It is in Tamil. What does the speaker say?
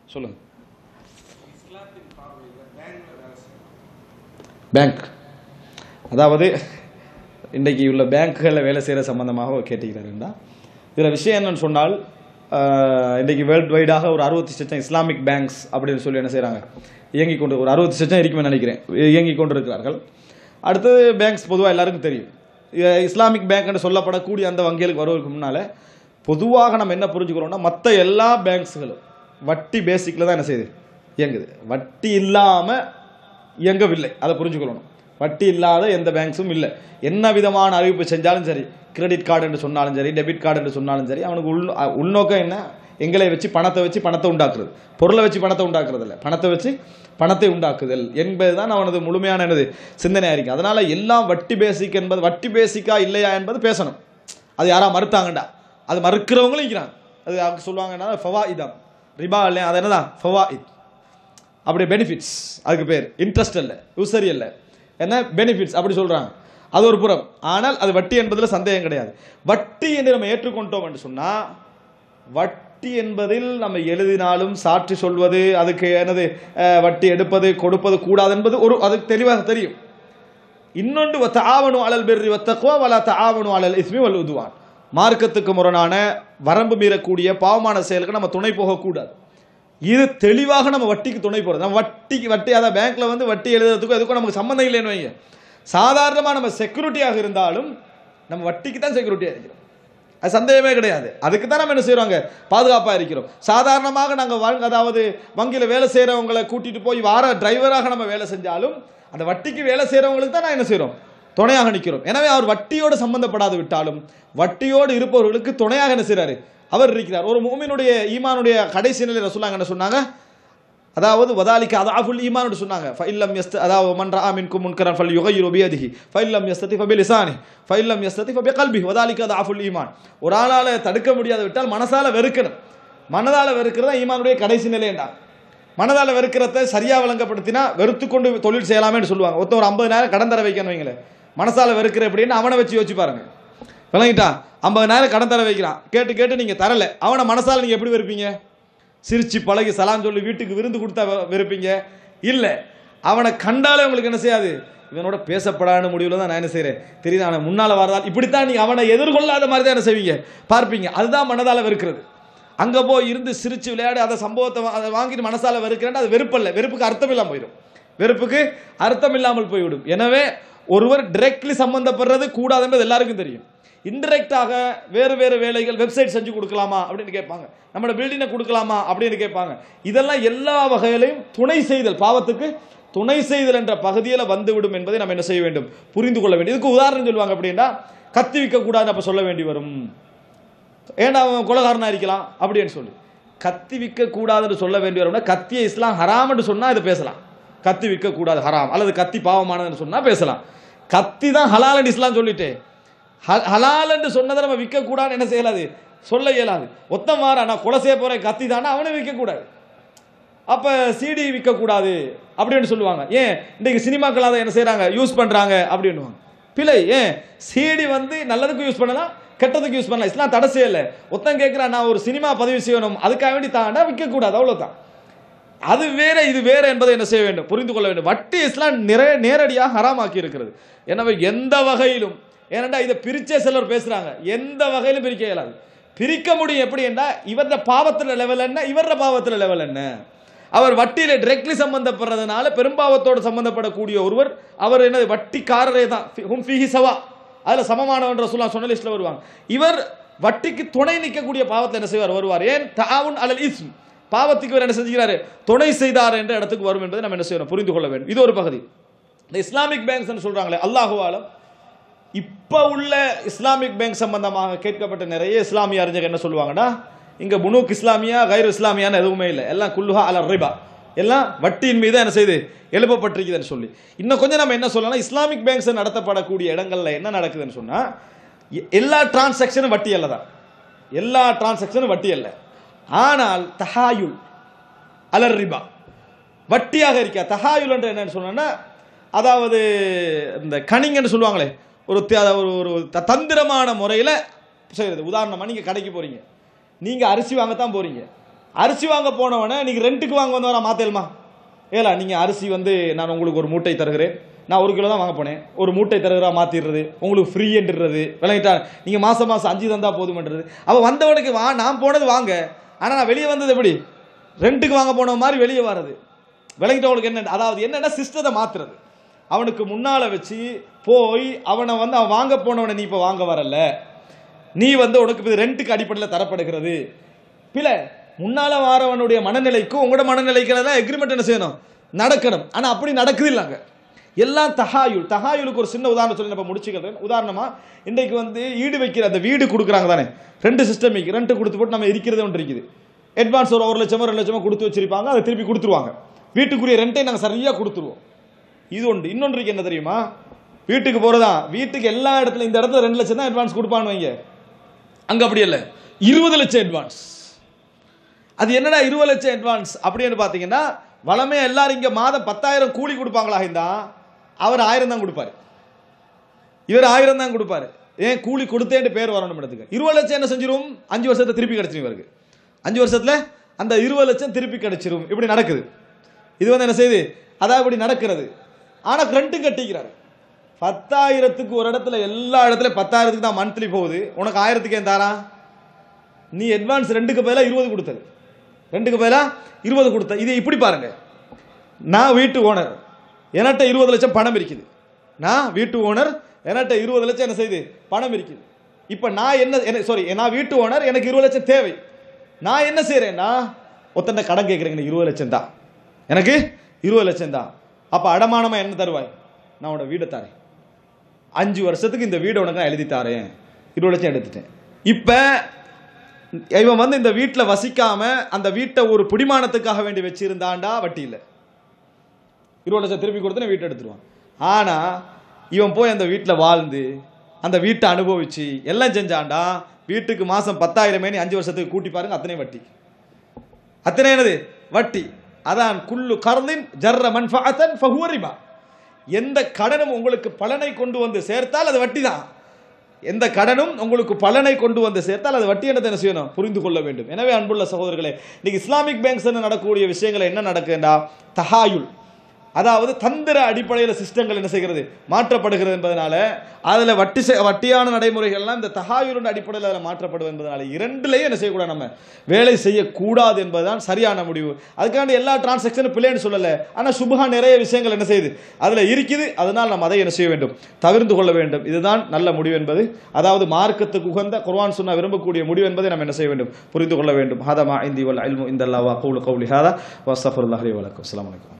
சொல்லுங்க இஸ்லாத்தின் பார்வையில் பேங்க்ல வேலை செய்யணும் பேங்க் அதாவது இன்றைக்கு உள்ள பேங்க்குகளில் வேலை செய்கிற சம்பந்தமாக கேட்டுக்கிறாருன்னா இதில் விஷயம் என்னன்னு சொன்னால் ஆஹ், இன்றைக்கு வேர்ல்டு வைடாக ஒரு அறுபத்தி லட்சம் இஸ்லாமிக் பேங்க்ஸ் அப்படின்னு சொல்லி என்ன செய்கிறாங்க இயங்கி கொண்டு ஒரு அறுபத்தி லட்சம் இருக்குமே நினைக்கிறேன் இயங்கி கொண்டு இருக்கிறார்கள் அடுத்தது பேங்க்ஸ் பொதுவாக எல்லாருக்கும் தெரியும் இ- இஸ்லாமிக் பேங்க் என்று சொல்லப்படக்கூடிய அந்த வங்கிகளுக்கு வருவதற்கு முன்னால் பொதுவாக நம்ம என்ன புரிஞ்சுக்கிறோம்னா மற்ற எல்லா பேங்க்ஸுகளும் வட்டி பேசிக்கில் தான் என்ன செய்யுது இயங்குது வட்டி இல்லாமல் இயங்கவில்லை அதை புரிஞ்சுக்கொள்ளணும் வட்டி இல்லாத எந்த பேங்க்ஸும் இல்லை என்ன விதமான அறிவிப்பு செஞ்சாலும் சரி கிரெடிட் கார்டு என்று சொன்னாலும் சரி டெபிட் கார்டு என்று சொன்னாலும் சரி அவனுக்கு உள் அ- உள்நோக்கம் என்ன எங்களை வச்சு பணத்தை வச்சு பணத்தை உண்டாக்குறது பொருளை வச்சு பணத்தை உண்டாக்குறது இல்லை பணத்தை வச்சு பணத்தை உண்டாக்குதல் என்பதுதான் அவனது முழுமையான எனது சிந்தனையாக இருக்கு அதனால எல்லாம் வட்டி பேசிக் என்பது வட்டி பேசிக்கா இல்லையா என்பது பேசணும் அது யாரா மறுத்தாங்கண்டா அது மறுக்கிறவங்களும் இருக்கிறாங்க அது அவங்க சொல்லுவாங்கன்னா ஃபவா இதான் ரிபா இல்லையா அது என்னதான் ஃபவா அப்படி பெனிஃபிட்ஸ் அதுக்கு பேர் இன்ட்ரெஸ்ட் இல்லை யூசரி இல்லை என்ன பெனிஃபிட்ஸ் அப்படி சொல்றாங்க அது ஒரு புறம் ஆனால் அது வட்டி என்பதில் சந்தேகம் கிடையாது வட்டி என்று நம்ம ஏற்றுக்கொண்டோம் என்று சொன்னா வட்டி என்பதில் நம்ம எழுதினாலும் சாட்சி சொல்வது அதுக்கு என்னது அஹ், வட்டி எடுப்பது கொடுப்பது கூடாது என்பது ஒரு அதுக்கு தெளிவாக தெரியும் இன்னொன்று தாவணு அலல் பெர்ரி வத்தக்குவா வலா தாவணு அலல் இஸ்மி வல் உதுவான் மார்க்கத்துக்கு முரணான வரம்பு மீறக்கூடிய பாவமான செயலுக்கு நம்ம துணை போகக்கூடாது இது தெளிவாக நம்ம வட்டிக்கு துணை போகிறது நம்ம வட்டிக்கு வட்டி அதான் பேங்க்ல வந்து வட்டி எழுதுறதுக்கும் எதுக்கும் நமக்கு சம்மந்தம் இல்லைன்னு வைங்க சாதாரணமாக நம்ம செக்யூரிட்டியாக இருந்தாலும் நம்ம வட்டிக்கு தான் செக்யூரிட்டியாக இருக்கிறோம் அது சந்தேகமே கிடையாது அதுக்கு தான் நம்ம என்ன செய்கிறோங்க பாதுகாப்பாக இருக்கிறோம் சாதாரணமாக நாங்கள் வாங்க அதாவது வங்கியில் வேலை செய்கிறவங்களை கூட்டிகிட்டு போய் வார டிரைவராக நம்ம வேலை செஞ்சாலும் அந்த வட்டிக்கு வேலை செய்கிறவங்களுக்கு தான் நான் என்ன செய்கிறோம் துணையாக நிற்கிறோம் எனவே அவர் வட்டியோடு சம்பந்தப்படாது விட்டாலும் வட்டியோடு இருப்பவர்களுக்கு துணையாக என்ன செய்கிறாரு அவர் இருக்கிறார் ஒரு மூமினுடைய ஈமானுடைய கடைசி நிலை ரசூலாங்க என்ன சொன்னாங்க அதாவது வதாலிக்கு அதாஃபுல் ஈமான் சொன்னாங்க ஃபைல்லம் எஸ்த அதாவது மன் ரா மின்கும் முன்கரன் ஃபல் யுகையிரு பியதிஹி ஃபைல்லம் எஸ்ததி ஃபபி லிசானி ஃபைல்லம் எஸ்ததி ஃபபி கல்பி வதாலிக்கு அதாஃபுல் ஈமான் ஒரு ஆளால தடுக்க முடியாது விட்டால் மனசால வெறுக்கணும் மனதால வெறுக்கிறதா ஈமானுடைய கடைசி நிலையண்டா மனதால வெறுக்கிறத சரியா விளங்கப்படுத்தினா வெறுத்து கொண்டு தொழில் செய்யலாமேன்னு சொல்லுவாங்க ஒருத்தன் ஒரு ஐம்பது கடன் தர வைக்கணும் வைங்களேன் மனசால வெறுக்கிற எப்படின்னு அவனை வச்சு யோசிச்சு பாருங்க விளங்கிட்டா ஐம்பது கடன் தர வைக்கிறான் கேட்டு கேட்டு நீங்க தரல அவனை மனசால நீங்க எப்படி வெறுப்பீங்க சிரிச்சு பழகி சலாம் சொல்லி வீட்டுக்கு விருந்து கொடுத்தா வெ- வெறுப்பீங்க இல்லை அவனை கண்டாலே உங்களுக்கு என்ன செய்யாது இவனோட பேசப்படாத முடிவில் தான் நான் என்ன செய்கிறேன் தெரியுது அவனை முன்னால் வரதால் இப்படித்தான் நீங்கள் அவனை எதிர்கொள்ளாத மாதிரி தான் என்ன செய்வீங்க பார்ப்பீங்க அதுதான் மனதால் வெறுக்கிறது அங்கே போய் இருந்து சிரிச்சு விளையாடி அதை சம்பவத்தை வா- அதை வாங்கிட்டு மனசால வெறுக்கிறேன் அது வெறுப்பல்ல வெறுப்புக்கு அர்த்தம் இல்லாமல் போயிடும் வெறுப்புக்கு அர்த்தம் இல்லாமல் போய்விடும் எனவே ஒருவர் டைரக்ட்லி சம்பந்தப்படுறது கூடாதுன்றது எல்லாருக்கும் தெரியும் இன்டெரக்டாக வேறு வேறு வேலைகள் வெப்சைட் செஞ்சு கொடுக்கலாமா அப்படின்னு கேட்பாங்க நம்மளோட பில்டிங்கை கொடுக்கலாமா அப்படின்னு கேட்பாங்க இதெல்லாம் எல்லா வகையிலையும் துணை செய்தல் பாவத்துக்கு துணை செய்தல் என்ற பகுதியில் வந்துவிடும் என்பதை நம்ம என்ன செய்ய வேண்டும் புரிந்து கொள்ள வேண்டும் இதுக்கு உதாரணம் சொல்லுவாங்க அப்படின்னா கத்தி விற்கக்கூடாதுன்னு அப்போ சொல்ல வேண்டி வரும் ஏன்டா அவன் கொலகாரனா இருக்கலாம் அப்படின்னு சொல்லி கத்தி விற்க கூடாதுன்னு சொல்ல வேண்டி வரும்னா கத்தியை இஸ்லாம் ஹராம்னு சொன்னா இது பேசலாம் கத்தி விற்க கூடாது ஹராம் அல்லது கத்தி பாவமானதுன்னு சொன்னா பேசலாம் கத்தி தான் ஹலால் இஸ்லாம் சொல்லிட்டு ஹ- ஹலால் என்று சொன்னதை நம்ம விற்க கூடாதுன்னு என்ன செய்யலாது சொல்ல இயலாது ஒத்தம் மாறா நான் கொலை செய்ய போறேன் கத்தி தானே அவனை விற்கக்கூடாது அப்ப சிடி விற்கக்கூடாது அப்படின்னு சொல்லுவாங்க ஏன் இன்றைக்கு சினிமாக்கள் அதை என்ன செய்றாங்க யூஸ் பண்றாங்க அப்படின்னுவாங்க பிழை ஏன் சிடி வந்து நல்லதுக்கு யூஸ் பண்ணலாம் கெட்டதுக்கு யூஸ் பண்ணலாம் இஸ்லாம் தடை செய்யல ஒருத்தன் கேட்குறான் நான் ஒரு சினிமா பதிவு செய்யணும் அதுக்காக வேண்டி தாண்டா விற்கக்கூடாது அவ்வளவுதான் அது வேற இது வேற என்பதை என்ன செய்ய வேண்டும் புரிந்து கொள்ள வேண்டும் வட்டி இஸ்லாம் நிறைய நேரடியாக ஹராமாக்கி இருக்கிறது எனவே எந்த வகையிலும் ஏனென்றா இதை பிரிச்சே சிலர் பேசுறாங்க எந்த வகையிலும் பிரிக்க இயலாது பிரிக்க முடியும் எப்படி என்றால் இவர பாவத்துல லெவல் என்ன இவர பாவத்துல லெவல் என்ன அவர் வட்டியில டிரெக்ட்லி சம்பந்தப்படுறதுனால பெரும்பாவத்தோடு சம்பந்தப்படக்கூடிய ஒருவர் அவர் என்னது வட்டிக்காரரே தான் ஃபி- ஹும் ஃபீஹி சவா அதுல சமமானவன்ற சொல்லா சொன்ன லிஸ்ட்ல வருவாங்க இவர் வட்டிக்கு துணை நிற்கக்கூடிய பாவத்தில் என்ன செய்வார் வருவார் ஏன் தாவுன் அலல் இஸ்ம் பாவத்துக்கு இவர் என்ன செஞ்சுக்கிறாரு துணை செய்தார் என்ற இடத்துக்கு வரும் என்பதை நம்ம என்ன செய்யணும் புரிந்து கொள்ள வேண்டும் இது ஒரு பகுதி இந்த இஸ்லாமிக் பேங்க்ஸ் சொல்றாங்களே அல்லாஹுவாலம் இப்போ உள்ள இஸ்லாமிக் பேங்க் சம்பந்தமாக கேட்கப்பட்ட நிறைய இஸ்லாமிய அறிஞர்கள் என்ன சொல்லுவாங்கன்னா இங்க புனூக் இஸ்லாமியா கைர் இஸ்லாமியான்னு எதுவுமே இல்லை எல்லாம் குல்லுஹா அல ரிபா எல்லாம் வட்டியின் மீது என்ன செய்யுது எழுப்பப்பட்டிருக்குதுன்னு சொல்லி இன்னும் கொஞ்சம் நம்ம என்ன சொல்லலாம் இஸ்லாமிக் பேங்க்ஸ் நடத்தப்படக்கூடிய இடங்கள்ல என்ன நடக்குதுன்னு சொன்னா எ- எல்லா டிரான்சாக்ஷனும் வட்டி அல்ல தான் எல்லா டிரான்சாக்ஷனும் வட்டி அல்ல ஆனால் தஹாயுல் அலர் ரிபா வட்டியாக இருக்கா தஹாயுல் என்ற என்னன்னு சொன்னா அதாவது இந்த கணிங்கன்னு சொல்லுவாங்களே ஒரு தி- அதாவது ஒரு ஒரு த- தந்திரமான முறையில் செய்கிறது உதாரணமாக நீங்கள் கடைக்கு போகிறீங்க நீங்கள் அரிசி வாங்கத்தான் போகிறீங்க அரிசி வாங்க போனவனை நீங்க ரெண்டுக்கு வாங்க வந்தவரா மாத்தேலுமா ஏலா நீங்க அரிசி வந்து நான் உங்களுக்கு ஒரு மூட்டை தருகிறேன் நான் ஒரு கிலோ தான் வாங்க போனேன் ஒரு மூட்டை தருகிறா மாத்திடுறது உங்களுக்கு ஃப்ரீன்றது விளங்கிட்டா நீங்க மாசம் மாசம் அஞ்சு தந்தா போதுமன்றது அவ வந்தவனுக்கு வா நான் போனது வாங்க ஆனா நான் வெளியே வந்தது எப்படி ரெண்டுக்கு வாங்க போன மாதிரி வெளியே வர்றது விளங்கிட்டவங்களுக்கு என்ன அதாவது என்னன்னா சிஸ்டத்தை மாத்துறது அவனுக்கு முன்னால வச்சு போய் அவனை வந்து அவன் வாங்க போனவனை நீ இப்போ வாங்க வரல நீ வந்து உனக்கு இது ரெண்டுக்கு அடிப்படையில் தரப்படுகிறது பிள்ளை முன்னால வாரவனுடைய மனநிலைக்கும் உங்களோட மனநிலைக்கு தான் எக்ரிமெண்ட் என்ன செய்யணும் நடக்கணும் ஆனா அப்படி நடக்குது இல்லைங்க எல்லாம் தகாயுல் தகாயுலுக்கு ஒரு சின்ன உதாரணம் சொல்லி நம்ம முடிச்சுக்கிறேன் உதாரணமா இன்றைக்கு வந்து ஈடு வைக்கிற அந்த வீடு கொடுக்குறாங்க தானே ரெண்டு சிஸ்டம் ரெண்டு கொடுத்து போட்டு நம்ம இருக்கிறது ஒன்று இருக்குது அட்வான்ஸ் ஒரு ஒரு லட்சமோ ரெண்டு லட்சமோ கொடுத்து வச்சிருப்பாங்க அதை திருப்பி கொடுத்துருவாங்க வீட்டுக்குரிய ரெண்டை நாங்கள் சரியாக கொடுத்துருவோம் இது ஒன்று இன்னொன்று இருக்கு என்ன தெரியுமா வீட்டுக்கு போறதா வீட்டுக்கு எல்லா இடத்துல இந்த இடத்துல ரெண்டு லட்சம் தான் அட்வான்ஸ் கொடுப்பான்னு வைங்க அங்க அப்படி இல்லை இருபது லட்சம் அட்வான்ஸ் அது என்னடா இருபது லட்சம் அட்வான்ஸ் அப்படின்னு பார்த்தீங்கன்னா வளமே எல்லாரும் இங்க மாதம் பத்தாயிரம் கூலி கொடுப்பாங்களா இருந்தா அவர் ஆயிரம் தான் கொடுப்பாரு இவர் ஆயிரம் தான் கொடுப்பாரு ஏன் கூலி கொடுத்தேன்னு பேர் வரணும் இடத்துக்கு இருபது லட்சம் என்ன செஞ்சிரும் அஞ்சு வருஷத்தை திருப்பி கிடைச்சிரும் இவருக்கு அஞ்சு வருஷத்துல அந்த இருபது லட்சம் திருப்பி கிடைச்சிரும் இப்படி நடக்குது இது வந்து என்ன செய்யுது அதான் இப்படி நடக்கிறது ஆனா ரெண்டும் கட்டிக்கிறாரு பத்தாயிரத்துக்கு ஒரு இடத்துல எல்லா இடத்துல பத்தாயிரத்துக்கு தான் மந்த்லி போகுது உனக்கு ஆயிரத்துக்கு ஏன் தாரா நீ அட்வான்ஸ் ரெண்டுக்கு பதிலாக இருபது கொடுத்தது ரெண்டுக்கு பதிலாக இருபது கொடுத்த இது இப்படி பாருங்க நான் வீட்டு ஓனர் என்கிட்ட இருபது லட்சம் பணம் இருக்குது நான் வீட்டு ஓனர் என்கிட்ட இருபது லட்சம் என்ன செய்யுது பணம் இருக்குது இப்போ நான் என்ன சாரி நான் வீட்டு ஓனர் எனக்கு இருபது லட்சம் தேவை நான் என்ன செய்கிறேன்னா ஒத்தண்ட கடன் கேட்குறேங்க எனக்கு இருபது லட்சம் தான் எனக்கு இருபது லட்சம் தான் அப்போ அடமானமாக என்ன தருவாய் நான் உன்னோட வீடை தரேன் அஞ்சு வருஷத்துக்கு இந்த வீடை உனக்கு நான் எழுதி தாரேன் இருபது லட்சம் எடுத்துட்டேன் இப்போ இவன் வந்து இந்த வீட்டில் வசிக்காம அந்த வீட்டை ஒரு பிடிமானத்துக்காக வேண்டி வச்சிருந்தாண்டா வட்டி இல்லை இருபது லட்சம் திருப்பி கொடுத்து வீட்டை எடுத்துருவான் ஆனா இவன் போய் அந்த வீட்டில் வாழ்ந்து அந்த வீட்டை அனுபவிச்சு எல்லாம் செஞ்சாண்டா வீட்டுக்கு மாசம் பத்தாயிரமே அஞ்சு வருஷத்துக்கு கூட்டி பாருங்க அத்தனை வட்டி அத்தனை என்னது வட்டி அதான் குல்லு கர்லின் ஜர்ர மன்ஃபஅத்தன் ஃபஹுவ ரிபா எந்த கடனும் உங்களுக்கு பலனை கொண்டு வந்து சேர்த்தால் அது வட்டி தான் எந்த கடனும் உங்களுக்கு பலனை கொண்டு வந்து சேர்த்தால் அது வட்டி என்னத்தை என்ன செய்யணும் புரிந்து கொள்ள வேண்டும் எனவே அன்புள்ள சகோதரர்களே இன்னைக்கு இஸ்லாமிக் பேங்க்ஸ் நடக்கக்கூடிய விஷயங்கள் என்ன நடக்குதுண்டா தஹாயுல் அதாவது தந்திர அடிப்படையில் சிஸ்டங்கள் என்ன செய்கிறது மாற்றப்படுகிறது என்பதனால அதில் வட்டி செ- வட்டியான நடைமுறைகள்லாம் இந்த தகாயுருண்ட அடிப்படையில் அதில் மாற்றப்படுவது என்பதனால இரண்டுலையும் என்ன செய்யக்கூடாது நம்ம வேலை செய்யக்கூடாது என்பதுதான் சரியான முடிவு அதுக்காண்டி எல்லா டிரான்சாக்ஷனும் பிள்ளைன்னு சொல்லலை ஆனால் சுபகா நிறைய விஷயங்கள் என்ன செய்யுது அதில் இருக்குது அதனால் நம்ம அதை என்ன செய்ய வேண்டும் தவிர்த்து கொள்ள வேண்டும் இதுதான் நல்ல முடிவு என்பது அதாவது மார்க்கத்துக்கு உகந்த குர்ஆன் சொன்ன விரும்பக்கூடிய முடிவு என்பதை நம்ம என்ன செய்ய வேண்டும் புரிந்து கொள்ள வேண்டும் ஹதமா இந்தி வல் இல்மு இந்த அல்லா வா கவுலு கவுலி ஹாதா வஸ்தஃபுல்லாஹி வலக்கும் அஸ்ஸலாமு அலைக்கும்